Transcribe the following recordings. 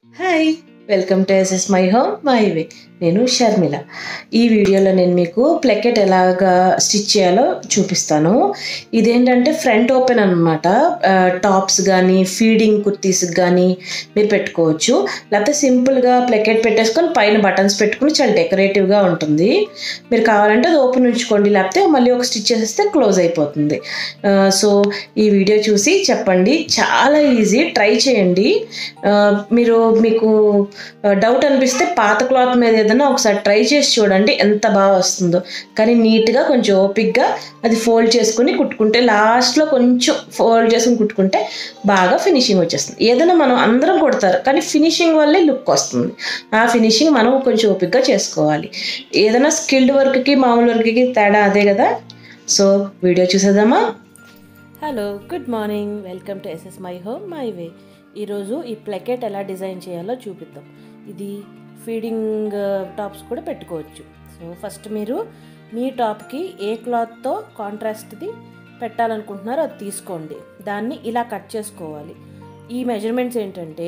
hi welcome to SS my home my way నేను షర్మిల ఈ వీడియోలో నేను మీకు ప్లెకెట్ ఎలాగా స్టిచ్ చేయాలో చూపిస్తాను ఇదేంటంటే ఫ్రంట్ ఓపెన్ అనమాట టాప్స్ కానీ ఫీడింగ్ కుర్తీస్ కానీ మీరు పెట్టుకోవచ్చు లేకపోతే సింపుల్గా ప్లెకెట్ పెట్టేసుకొని పైన బటన్స్ పెట్టుకుని చాలా డెకరేటివ్గా ఉంటుంది మీరు కావాలంటే అది ఓపెన్ ఉంచుకోండి లేకపోతే మళ్ళీ ఒక స్టిచ్ చేసేస్తే క్లోజ్ అయిపోతుంది సో ఈ వీడియో చూసి చెప్పండి చాలా ఈజీ ట్రై చేయండి ఆ, మీరు మీకు డౌట్ అనిపిస్తే పాత క్లాత్ మీద ఏదైనా ఒకసారి ట్రై చేసి చూడండి ఎంత బాగా వస్తుందో కానీ నీట్గా కొంచెం ఓపిక్గా అది ఫోల్డ్ చేసుకుని కుట్టుకుంటే లాస్ట్లో కొంచెం ఫోల్డ్ చేసుకుని కుట్టుకుంటే బాగా ఫినిషింగ్ వచ్చేస్తుంది ఏదైనా మనం అందరం కుడతారు కానీ ఫినిషింగ్ వల్లే లుక్ వస్తుంది ఆ ఫినిషింగ్ మనం కొంచెం ఓపిక్గా చేసుకోవాలి ఏదైనా స్కిల్డ్ వర్క్కి మామూలు వర్క్కి తేడా అదే కదా సో వీడియో చూసేద్దామా hello good morning welcome to SS my home my way ఈరోజు ఈ ప్లెకెట్ ఎలా డిజైన్ చేయాలో చూపిద్దాం ఇది ఫీడింగ్ టాప్స్ కూడా పెట్టుకోవచ్చు సో ఫస్ట్ మీరు మీ టాప్కి ఏ క్లాత్తో కాంట్రాస్ట్ది పెట్టాలనుకుంటున్నారో అది తీసుకోండి దాన్ని ఇలా కట్ చేసుకోవాలి ఈ మెజర్మెంట్స్ ఏంటంటే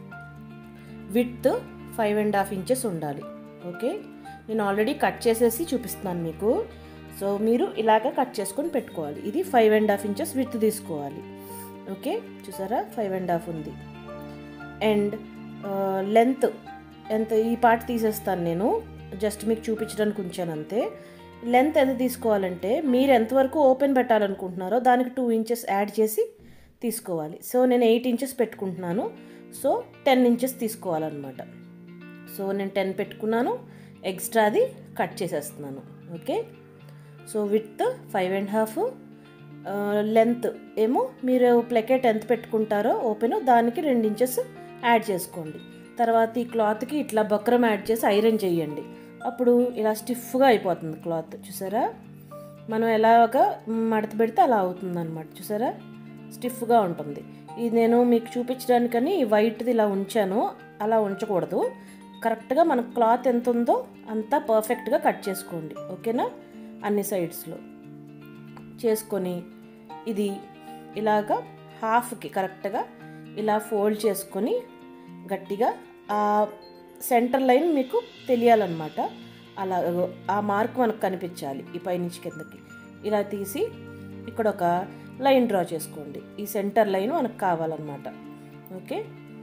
width five and half inches ఉండాలి ఓకే నేను ఆల్రెడీ కట్ చేసేసి చూపిస్తున్నాను మీకు సో మీరు ఇలాగ కట్ చేసుకొని పెట్టుకోవాలి ఇది five and half inches width తీసుకోవాలి ఓకే చూసారా ఫైవ్ అండ్ హాఫ్ ఉంది అండ్ లెంత్ ఎంత ఈ పార్ట్ తీసేస్తాను నేను జస్ట్ మీకు చూపించడానికి ఉంచాను అంతే లెంత్ ఎంత తీసుకోవాలంటే మీరు ఎంతవరకు ఓపెన్ పెట్టాలనుకుంటున్నారో దానికి టూ ఇంచెస్ యాడ్ చేసి తీసుకోవాలి సో నేను ఎయిట్ ఇంచెస్ పెట్టుకుంటున్నాను సో టెన్ ఇంచెస్ తీసుకోవాలన్నమాట సో నేను టెన్ పెట్టుకున్నాను ఎక్స్ట్రాది కట్ చేసేస్తున్నాను okay so width five and half length ఏమో మీరు ప్లెకెట్ ఎంత పెట్టుకుంటారో ఓపెన్ దానికి రెండు ఇంచెస్ యాడ్ చేసుకోండి తర్వాత ఈ క్లాత్కి ఇట్లా బక్రం యాడ్ చేసి ఐరన్ చేయండి అప్పుడు ఇలా స్టిఫ్గా అయిపోతుంది క్లాత్ చూసారా మనం ఎలాగ మడత పెడితే అలా అవుతుంది అనమాట చూసారా స్టిఫ్గా ఉంటుంది ఇది నేను మీకు చూపించడానికని ఈ వైట్ది ఇలా ఉంచాను అలా ఉంచకూడదు కరెక్ట్గా మన క్లాత్ ఎంత ఉందో అంతా పర్ఫెక్ట్గా కట్ చేసుకోండి ఓకేనా అన్ని సైడ్స్లో చేసుకొని ఇది ఇలాగా హాఫ్కి కరెక్ట్గా ఇలా ఫోల్డ్ చేసుకొని గట్టిగా ఆ సెంటర్ లైన్ మీకు తెలియాలన్నమాట అలా ఆ మార్క్ మనకు కనిపించాలి ఈ పైనుంచి కిందకి ఇలా తీసి ఇక్కడ ఒక లైన్ డ్రా చేసుకోండి ఈ సెంటర్ లైన్ మనకు కావాలన్నమాట ఓకే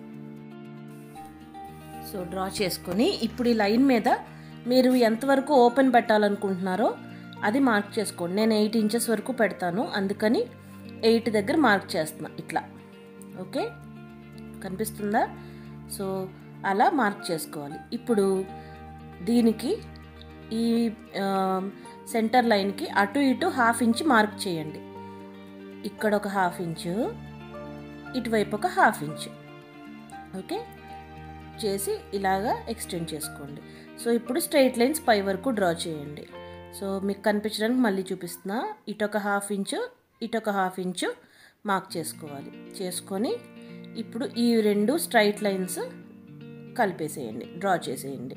సో డ్రా చేసుకొని ఇప్పుడు ఈ లైన్ మీద మీరు ఎంతవరకు ఓపెన్ పెట్టాలనుకుంటున్నారో అది మార్క్ చేసుకోండి నేను ఎయిట్ ఇంచెస్ వరకు పెడతాను అందుకని ఎయిట్ దగ్గర మార్క్ చేస్తున్నా ఇట్లా ఓకే కనిపిస్తుందా సో అలా మార్క్ చేసుకోవాలి ఇప్పుడు దీనికి ఈ సెంటర్ లైన్కి అటు ఇటు హాఫ్ ఇంచ్ మార్క్ చేయండి ఇక్కడ ఒక హాఫ్ ఇంచు ఇటువైపు ఒక హాఫ్ ఇంచ్ ఓకే చేసి ఇలాగా ఎక్స్టెండ్ చేసుకోండి సో ఇప్పుడు స్ట్రైట్ లైన్స్ పై వరకు డ్రా చేయండి సో మీకు కనిపించడానికి మళ్ళీ చూపిస్తున్నా ఇటొక హాఫ్ ఇంచు ఇటొక హాఫ్ ఇంచు మార్క్ చేసుకోవాలి చేసుకొని ఇప్పుడు ఈ రెండు స్ట్రైట్ లైన్స్ కలిపేసేయండి డ్రా చేసేయండి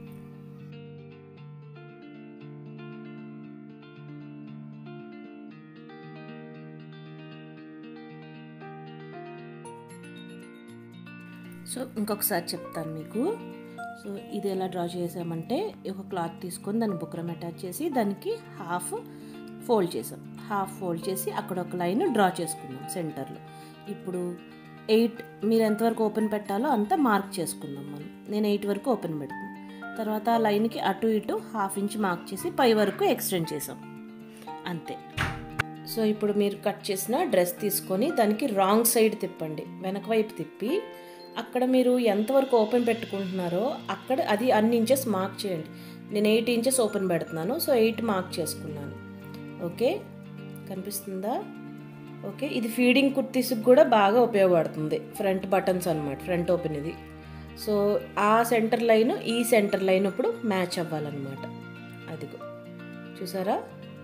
సో ఇంకొకసారి చెప్తాను మీకు సో ఇది ఎలా డ్రా చేసామంటే ఒక క్లాత్ తీసుకొని దాన్ని బుక్రం అటాచ్ చేసి దానికి హాఫ్ ఫోల్డ్ చేసాం హాఫ్ ఫోల్డ్ చేసి అక్కడ ఒక లైన్ డ్రా చేసుకున్నాం సెంటర్లో ఇప్పుడు ఎయిట్ మీరు ఎంతవరకు ఓపెన్ పెట్టాలో అంతా మార్క్ చేసుకుందాం మనం నేను ఎయిట్ వరకు ఓపెన్ పెడతాను తర్వాత ఆ లైన్కి అటు ఇటు హాఫ్ ఇంచ్ మార్క్ చేసి పై వరకు ఎక్స్టెండ్ చేసాం అంతే సో ఇప్పుడు మీరు కట్ చేసిన డ్రెస్ తీసుకొని దానికి రాంగ్ సైడ్ తిప్పండి వెనక వైపు తిప్పి అక్కడ మీరు ఎంతవరకు ఓపెన్ పెట్టుకుంటున్నారో అక్కడ అది అన్ని ఇంచెస్ మార్క్ చేయండి నేను ఎయిట్ ఇంచెస్ ఓపెన్ పెడుతున్నాను సో ఎయిట్ మార్క్ చేసుకున్నాను ఓకే కనిపిస్తుందా ఓకే ఇది ఫీడింగ్ కుర్తీస్కి కూడా బాగా ఉపయోగపడుతుంది ఫ్రంట్ బటన్స్ అనమాట ఫ్రంట్ ఓపెన్ ఇది సో ఆ సెంటర్ లైన్ ఈ సెంటర్ లైన్ ఇప్పుడు మ్యాచ్ అవ్వాలన్నమాట అదిగో చూసారా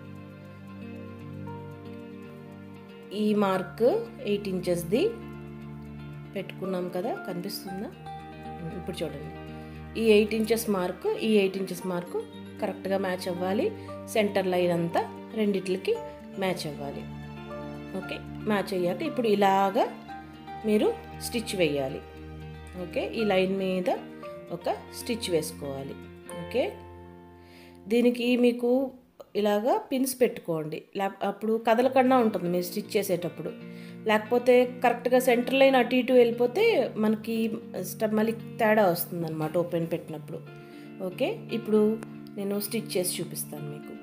ఈ మార్క్ ఎయిట్ ఇంచెస్ది పెట్టుకున్నాం కదా కనిపిస్తుందా ఇప్పుడు చూడండి ఈ ఎయిట్ ఇంచెస్ మార్క్ ఈ ఎయిట్ ఇంచెస్ మార్కు కరెక్ట్గా మ్యాచ్ అవ్వాలి సెంటర్ లైన్ అంతా రెండిట్లకి మ్యాచ్ అవ్వాలి ఓకే మ్యాచ్ అయ్యాక ఇప్పుడు ఇలాగా మీరు స్టిచ్ వేయాలి ఓకే ఈ లైన్ మీద ఒక స్టిచ్ వేసుకోవాలి ఓకే దీనికి మీకు ఇలాగా పిన్స్ పెట్టుకోండి లే అప్పుడు కదలకుండా ఉంటుంది మీరు స్టిచ్ చేసేటప్పుడు లేకపోతే కరెక్ట్గా సెంటర్ లైన్ అటు ఇటు వెళ్ళిపోతే మనకి స్టెప్ మళ్ళీ తేడా వస్తుంది అనమాట ఓపెన్ పెట్టినప్పుడు ఓకే ఇప్పుడు నేను స్టిచ్ చేసి చూపిస్తాను మీకు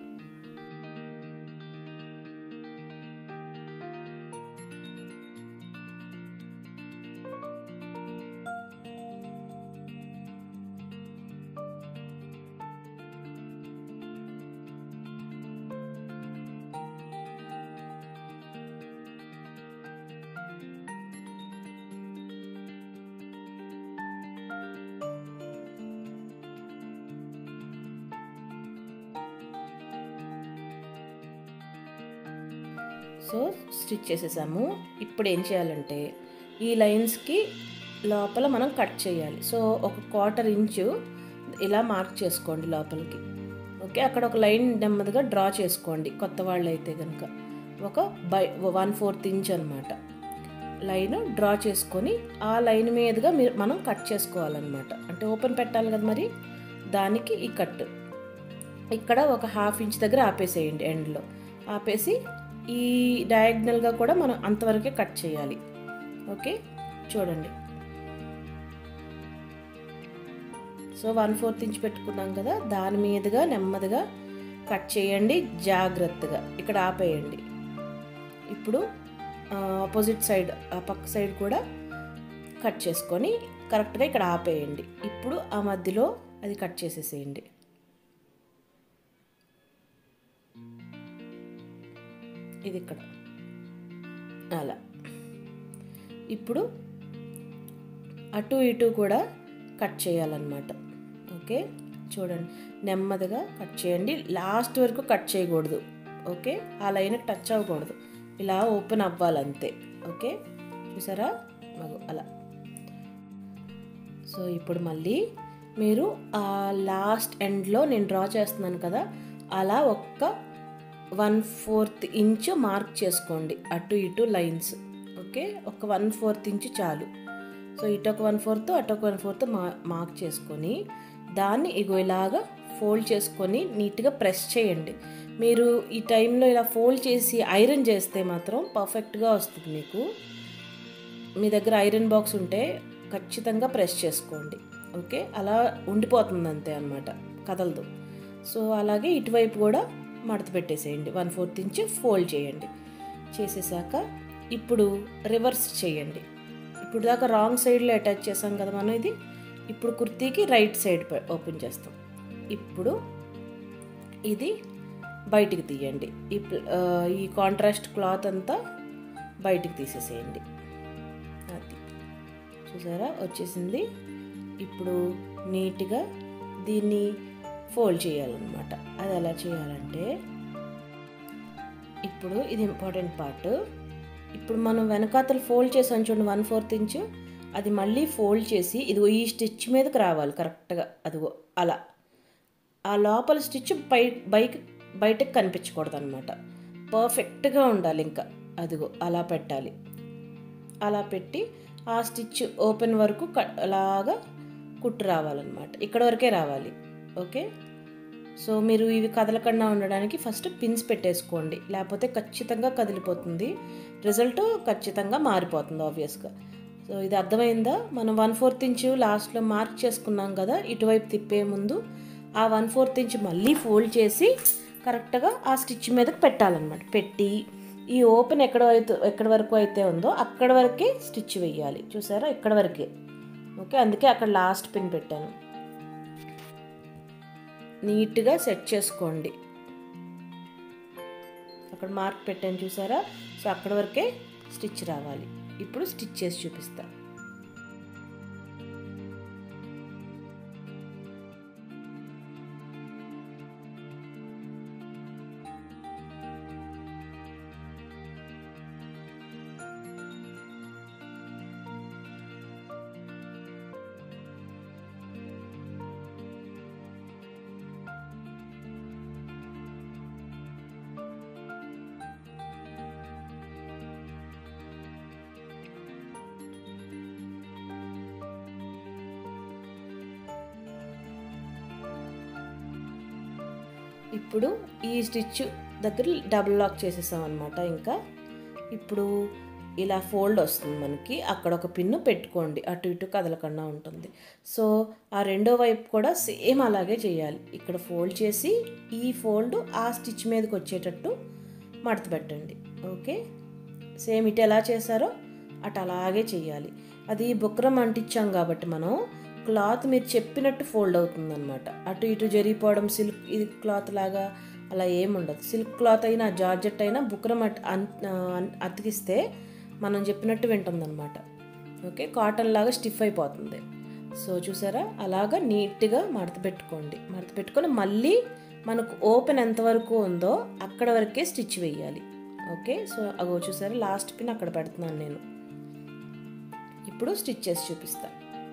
సో స్టిచ్ చేసేసాము ఇప్పుడు ఏం చేయాలంటే ఈ లైన్స్కి లోపల మనం కట్ చేయాలి సో ఒక క్వార్టర్ ఇంచు ఇలా మార్క్ చేసుకోండి లోపలికి ఓకే అక్కడ ఒక లైన్ నెమ్మదిగా డ్రా చేసుకోండి కొత్త వాళ్ళు అయితే కనుక ఒక బై వన్ ఫోర్త్ ఇంచ్ అనమాట లైన్ డ్రా చేసుకొని ఆ లైన్ మీదుగా మీరు మనం కట్ చేసుకోవాలన్నమాట అంటే ఓపెన్ పెట్టాలి కదా మరి దానికి ఈ కట్ ఇక్కడ ఒక హాఫ్ ఇంచ్ దగ్గర ఆపేసేయండి ఎండ్లో ఆపేసి ఈ డయాగ్నల్గా కూడా మనం అంతవరకే కట్ చేయాలి ఓకే చూడండి సో వన్ ఫోర్త్ ఇంచ్ పెట్టుకున్నాం కదా దాని మీదుగా నెమ్మదిగా కట్ చేయండి జాగ్రత్తగా ఇక్కడ ఆపేయండి ఇప్పుడు ఆపోజిట్ సైడ్ ఆ పక్క సైడ్ కూడా కట్ చేసుకొని కరెక్ట్గా ఇక్కడ ఆపేయండి ఇప్పుడు ఆ మధ్యలో అది కట్ చేసేసేయండి ఇది ఇక్కడ అలా ఇప్పుడు అటు ఇటు కూడా కట్ చేయాలన్నమాట ఓకే చూడండి నెమ్మదిగా కట్ చేయండి లాస్ట్ వరకు కట్ చేయకూడదు ఓకే ఆ లైన్ టచ్ అవ్వకూడదు ఇలా ఓపెన్ అవ్వాలంతే ఓకే చూసారా మగు అలా సో ఇప్పుడు మళ్ళీ మీరు ఆ లాస్ట్ ఎండ్లో నేను డ్రా చేస్తున్నాను కదా అలా ఒక్క వన్ ఫోర్త్ ఇంచ్ మార్క్ చేసుకోండి అటు ఇటు లైన్స్ ఓకే ఒక వన్ ఫోర్త్ ఇంచ్ చాలు సో ఇటు ఒక వన్ ఫోర్త్ అటు ఒక వన్ ఫోర్త్ మా మార్క్ చేసుకొని దాన్ని ఇగో ఇలాగా ఫోల్డ్ చేసుకొని నీట్గా ప్రెస్ చేయండి మీరు ఈ టైంలో ఇలా ఫోల్డ్ చేసి ఐరన్ చేస్తే మాత్రం పర్ఫెక్ట్గా వస్తుంది మీకు మీ దగ్గర ఐరన్ బాక్స్ ఉంటే ఖచ్చితంగా ప్రెస్ చేసుకోండి ఓకే అలా ఉండిపోతుంది అంతే అనమాట కదలదు సో అలాగే ఇటువైపు కూడా మడత పెట్టేసేయండి వన్ ఫోర్త్ ఇంచ్ ఫోల్డ్ చేయండి చేసేసాక ఇప్పుడు రివర్స్ చేయండి ఇప్పుడు దాకా రాంగ్ సైడ్లో అటాచ్ చేసాం కదా మనం ఇది ఇప్పుడు కుర్తీకి రైట్ సైడ్ ఓపెన్ చేస్తాం ఇప్పుడు ఇది బయటికి తీయండి ఈ ఈ కాంట్రాస్ట్ క్లాత్ అంతా బయటికి తీసేసేయండి అది చూసారా వచ్చేసింది ఇప్పుడు నీట్గా దీన్ని ఫోల్డ్ చేయాలన్నమాట అది ఎలా చేయాలంటే ఇప్పుడు ఇది ఇంపార్టెంట్ పార్ట్ ఇప్పుడు మనం వెనకాతలు ఫోల్డ్ చేసాం చూడండి వన్ ఫోర్త్ ఇంచ్ అది మళ్ళీ ఫోల్డ్ చేసి ఇదిగో ఈ స్టిచ్ మీదకి రావాలి కరెక్ట్గా అదిగో అలా ఆ లోపల స్టిచ్ బై బైక్ బయటకు కనిపించకూడదు అనమాట పర్ఫెక్ట్గా ఉండాలి ఇంకా అదిగో అలా పెట్టాలి అలా పెట్టి ఆ స్టిచ్ ఓపెన్ వరకు అలాగా కుట్టు రావాలన్నమాట ఇక్కడ వరకే రావాలి ఓకే సో మీరు ఇవి కదలకుండా ఉండడానికి ఫస్ట్ పిన్స్ పెట్టేసుకోండి లేకపోతే ఖచ్చితంగా కదిలిపోతుంది రిజల్ట్ ఖచ్చితంగా మారిపోతుంది ఆబ్వియస్గా సో ఇది అర్థమైందా మనం వన్ ఫోర్త్ ఇంచ్ లాస్ట్లో మార్క్ చేసుకున్నాం కదా ఇటువైపు తిప్పే ముందు ఆ వన్ ఫోర్త్ ఇంచ్ మళ్ళీ ఫోల్డ్ చేసి కరెక్ట్గా ఆ స్టిచ్ మీదకి పెట్టాలన్నమాట పెట్టి ఈ ఓపెన్ ఎక్కడ అయితే ఎక్కడ వరకు అయితే ఉందో అక్కడ వరకే స్టిచ్ వేయాలి చూసారా ఇక్కడ వరకే ఓకే అందుకే అక్కడ లాస్ట్ పిన్ పెట్టాను నీట్గా సెట్ చేసుకోండి అక్కడ మార్క్ పెట్టాను చూసారా సో అక్కడ వరకే స్టిచ్ రావాలి ఇప్పుడు స్టిచ్ చేసి చూపిస్తా ఇప్పుడు ఈ స్టిచ్ దగ్గర డబుల్ లాక్ చేసేసాం అనమాట ఇంకా ఇప్పుడు ఇలా ఫోల్డ్ వస్తుంది మనకి అక్కడ ఒక పిన్ను పెట్టుకోండి అటు ఇటు కదలకుండా ఉంటుంది సో ఆ రెండో వైపు కూడా సేమ్ అలాగే చేయాలి ఇక్కడ ఫోల్డ్ చేసి ఈ ఫోల్డ్ ఆ స్టిచ్ మీదకి వచ్చేటట్టు మడత పెట్టండి ఓకే సేమ్ ఇటు ఎలా చేశారో అటు అలాగే చేయాలి అది బుక్రం అంటించాం కాబట్టి మనం క్లాత్ మీరు చెప్పినట్టు ఫోల్డ్ అవుతుంది అనమాట అటు ఇటు జరిగిపోవడం సిల్క్ ఇది క్లాత్ లాగా అలా ఏముండదు సిల్క్ క్లాత్ అయినా జార్జెట్ అయినా బుక్రం అట్ అన్- అతికిస్తే మనం చెప్పినట్టు వింటుందన్నమాట ఓకే కాటన్ లాగా స్టిఫ్ అయిపోతుంది సో చూసారా అలాగా నీట్గా మడత పెట్టుకోండి మడత పెట్టుకొని మళ్ళీ మనకు ఓపెన్ ఎంతవరకు ఉందో అక్కడ వరకే స్టిచ్ వేయాలి ఓకే సో అగో చూసారా లాస్ట్ పిన్ అక్కడ పెడుతున్నాను నేను ఇప్పుడు స్టిచ్ చేసి చూపిస్తా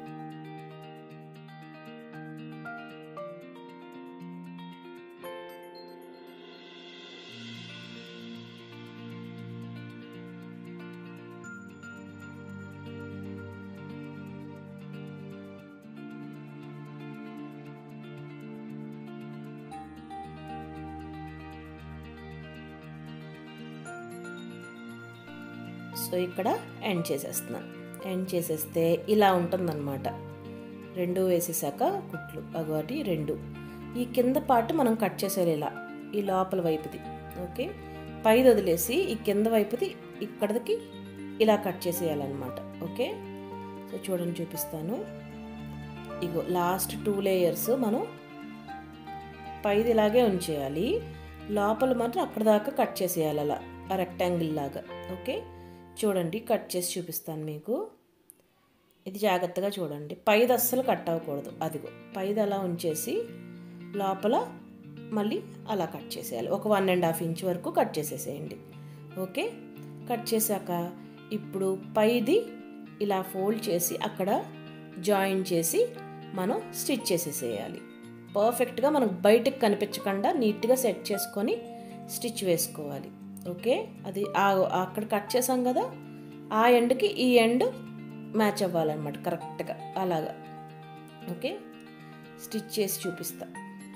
సో ఇక్కడ ఎండ్ చేసేస్తున్నాను ఎండ్ చేసేస్తే ఇలా ఉంటుందన్నమాట రెండు వేసేసాక కుట్లు అగోటి రెండు ఈ కింద పార్ట్ మనం కట్ చేసేది ఇలా ఈ లోపల వైపుది ఓకే పైది వదిలేసి ఈ కింద వైపుది ఇక్కడికి ఇలా కట్ చేసేయాలన్నమాట ఓకే సో చూడండి చూపిస్తాను ఇగో లాస్ట్ టూ లేయర్స్ మనం పైది ఇలాగే ఉంచేయాలి లోపల మాత్రం అక్కడ దాకా కట్ చేసేయాలి అలా రెక్టాంగిల్ లాగా ఓకే చూడండి కట్ చేసి చూపిస్తాను మీకు ఇది జాగ్రత్తగా చూడండి పైది అస్సలు కట్ అవ్వకూడదు అదిగో పైది అలా ఉంచేసి లోపల మళ్ళీ అలా కట్ చేసేయాలి ఒక వన్ అండ్ హాఫ్ ఇంచ్ వరకు కట్ చేసేసేయండి ఓకే కట్ చేశాక ఇప్పుడు పైది ఇలా ఫోల్డ్ చేసి అక్కడ జాయిన్ చేసి మనం స్టిచ్ చేసేసేయాలి పర్ఫెక్ట్గా మనకు బయటకు కనిపించకుండా నీట్గా సెట్ చేసుకొని స్టిచ్ వేసుకోవాలి ఓకే అది ఆ- అక్కడ కట్ చేసాం కదా ఆ ఎండ్కి ఈ ఎండ్ మ్యాచ్ అవ్వాలన్నమాట కరెక్ట్గా అలాగా ఓకే స్టిచ్ చేసి చూపిస్తా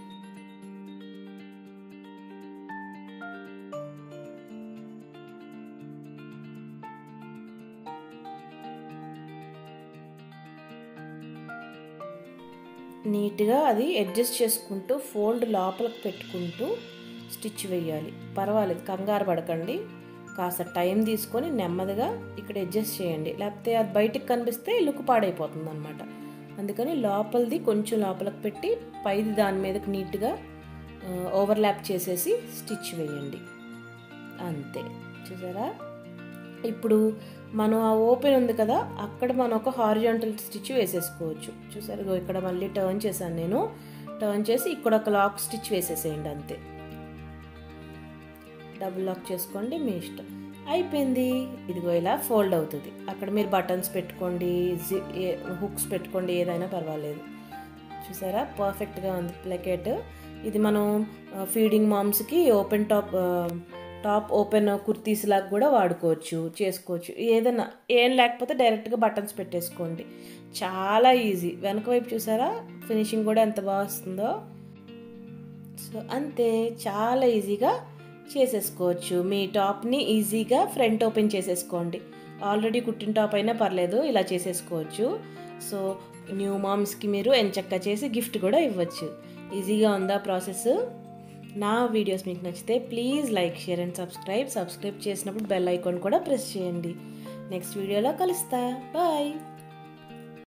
నీట్గా అది అడ్జస్ట్ చేసుకుంటూ ఫోల్డ్ లోపలికి పెట్టుకుంటూ స్టిచ్ వేయాలి పర్వాలేదు కంగారు పడకండి కాస్త టైం తీసుకొని నెమ్మదిగా ఇక్కడ అడ్జస్ట్ చేయండి లేకపోతే అది బయటికి కనిపిస్తే లుక్ పాడైపోతుంది అనమాట అందుకని లోపలిది కొంచెం లోపలికి పెట్టి పైది దాని మీదకి నీట్గా ఓవర్లాప్ చేసేసి స్టిచ్ వేయండి అంతే చూసారా ఇప్పుడు మనం ఆ ఓపెన్ ఉంది కదా అక్కడ మనం ఒక హారిజాంటల్ స్టిచ్ వేసేసుకోవచ్చు చూసారు ఇగో ఇక్కడ మళ్ళీ టర్న్ చేశాను నేను టర్న్ చేసి ఇక్కడ ఒక లాక్ స్టిచ్ వేసేసేయండి అంతే డబుల్ లాక్ చేసుకోండి మీ ఇష్టం అయిపోయింది ఇదిగో ఇలా ఫోల్డ్ అవుతుంది అక్కడ మీరు బటన్స్ పెట్టుకోండి హుక్స్ పెట్టుకోండి ఏదైనా పర్వాలేదు చూసారా పర్ఫెక్ట్గా ఉంది ప్లకెట్ ఇది మనం ఫీడింగ్ మామ్స్కి open top top open kurtis లాగా కూడా వాడుకోవచ్చు చేసుకోవచ్చు ఏదైనా ఏం లేకపోతే డైరెక్ట్గా బటన్స్ పెట్టేసుకోండి చాలా ఈజీ వెనక వైపు చూసారా ఫినిషింగ్ కూడా ఎంత బాగా వస్తుందో సో అంతే చాలా ఈజీగా చేసేసుకోవచ్చు మీ టాప్ని ఈజీగా ఫ్రంట్ ఓపెన్ చేసేసుకోండి ఆల్రెడీ కుట్టిన టాప్ అయినా పర్లేదు ఇలా చేసేసుకోవచ్చు సో న్యూ మామ్స్కి మీరు ఎంచక్క చేసి గిఫ్ట్ కూడా ఇవ్వచ్చు ఈజీగా ఉందా ప్రాసెస్ నా వీడియోస్ మీకు నచ్చితే please like share and subscribe subscribe చేసినప్పుడు బెల్ ఐకాన్ కూడా ప్రెస్ చేయండి నెక్స్ట్ వీడియోలో కలుస్తా బాయ్